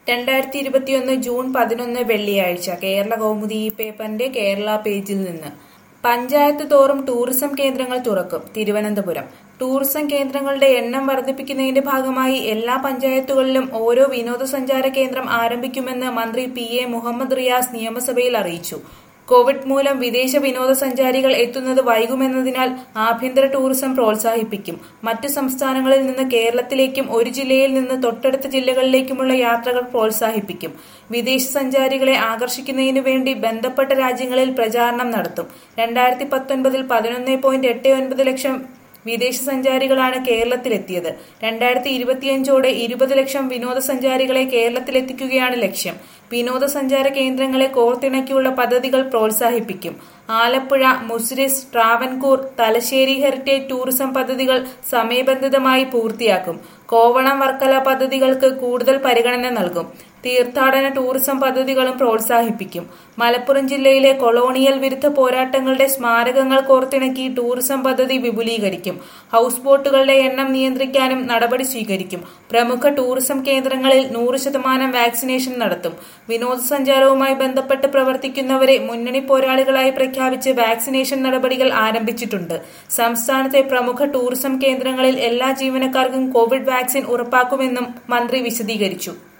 രണ്ടായിരത്തി ഇരുപത്തിയൊന്ന് ജൂൺ പതിനൊന്ന് വെള്ളിയാഴ്ച കേരള കൗമുദി ഈ പേപ്പറിന്റെ കേരള പേജിൽ നിന്ന് പഞ്ചായത്ത് തോറും ടൂറിസം കേന്ദ്രങ്ങൾ തുറക്കും തിരുവനന്തപുരം ടൂറിസം കേന്ദ്രങ്ങളുടെ എണ്ണം വർദ്ധിപ്പിക്കുന്നതിന്റെ ഭാഗമായി എല്ലാ പഞ്ചായത്തുകളിലും ഓരോ വിനോദസഞ്ചാര കേന്ദ്രം ആരംഭിക്കുമെന്ന് മന്ത്രി പി എ മുഹമ്മദ് റിയാസ് നിയമസഭയിൽ അറിയിച്ചു കോവിഡ് മൂലം വിദേശ വിനോദസഞ്ചാരികൾ എത്തുന്നത് വൈകുമെന്നതിനാൽ ആഭ്യന്തര ടൂറിസം പ്രോത്സാഹിപ്പിക്കും മറ്റു സംസ്ഥാനങ്ങളിൽ നിന്ന് കേരളത്തിലേക്കും ഒരു ജില്ലയിൽ നിന്ന് തൊട്ടടുത്ത ജില്ലകളിലേക്കുമുള്ള യാത്രകൾ പ്രോത്സാഹിപ്പിക്കും വിദേശ സഞ്ചാരികളെ ആകർഷിക്കുന്നതിനു വേണ്ടി ബന്ധപ്പെട്ട രാജ്യങ്ങളിൽ പ്രചാരണം നടത്തും രണ്ടായിരത്തി പത്തൊൻപതിൽ പതിനൊന്ന് പോയിന്റ് എട്ട് ഒൻപത് ലക്ഷം വിദേശ സഞ്ചാരികളാണ് കേരളത്തിലെത്തിയത് രണ്ടായിരത്തി ഇരുപത്തിയഞ്ചോടെ ഇരുപത് ലക്ഷം വിനോദസഞ്ചാരികളെ കേരളത്തിലെത്തിക്കുകയാണ് ലക്ഷ്യം വിനോദസഞ്ചാര കേന്ദ്രങ്ങളെ കോർത്തിണക്കിയുള്ള പദ്ധതികൾ പ്രോത്സാഹിപ്പിക്കും ആലപ്പുഴ മുസിരിസ് ട്രാവൻകൂർ തലശ്ശേരി ഹെറിറ്റേജ് ടൂറിസം പദ്ധതികൾ സമയബന്ധിതമായി പൂർത്തിയാക്കും കോവളം വർക്കല പദ്ധതികൾക്ക് കൂടുതൽ പരിഗണന നൽകും തീർത്ഥാടന ടൂറിസം പദ്ധതികളും പ്രോത്സാഹിപ്പിക്കും മലപ്പുറം ജില്ലയിലെ കൊളോണിയൽ വിരുദ്ധ പോരാട്ടങ്ങളുടെ സ്മാരകങ്ങൾ കോർത്തിണക്കി ടൂറിസം പദ്ധതി വിപുലീകരിക്കും ഹൌസ് ബോട്ടുകളുടെ എണ്ണം നിയന്ത്രിക്കാനും നടപടി സ്വീകരിക്കും പ്രമുഖ ടൂറിസം കേന്ദ്രങ്ങളിൽ നൂറ് ശതമാനം വാക്സിനേഷൻ നടത്തും വിനോദസഞ്ചാരവുമായി ബന്ധപ്പെട്ട് പ്രവർത്തിക്കുന്നവരെ മുന്നണി പോരാളികളായി പ്രഖ്യാപിച്ച് വാക്സിനേഷൻ നടപടികൾ ആരംഭിച്ചിട്ടുണ്ട് സംസ്ഥാനത്തെ പ്രമുഖ ടൂറിസം കേന്ദ്രങ്ങളിൽ എല്ലാ ജീവനക്കാർക്കും കോവിഡ് വാക്സിൻ ഉറപ്പാക്കുമെന്നും മന്ത്രി വിശദീകരിച്ചു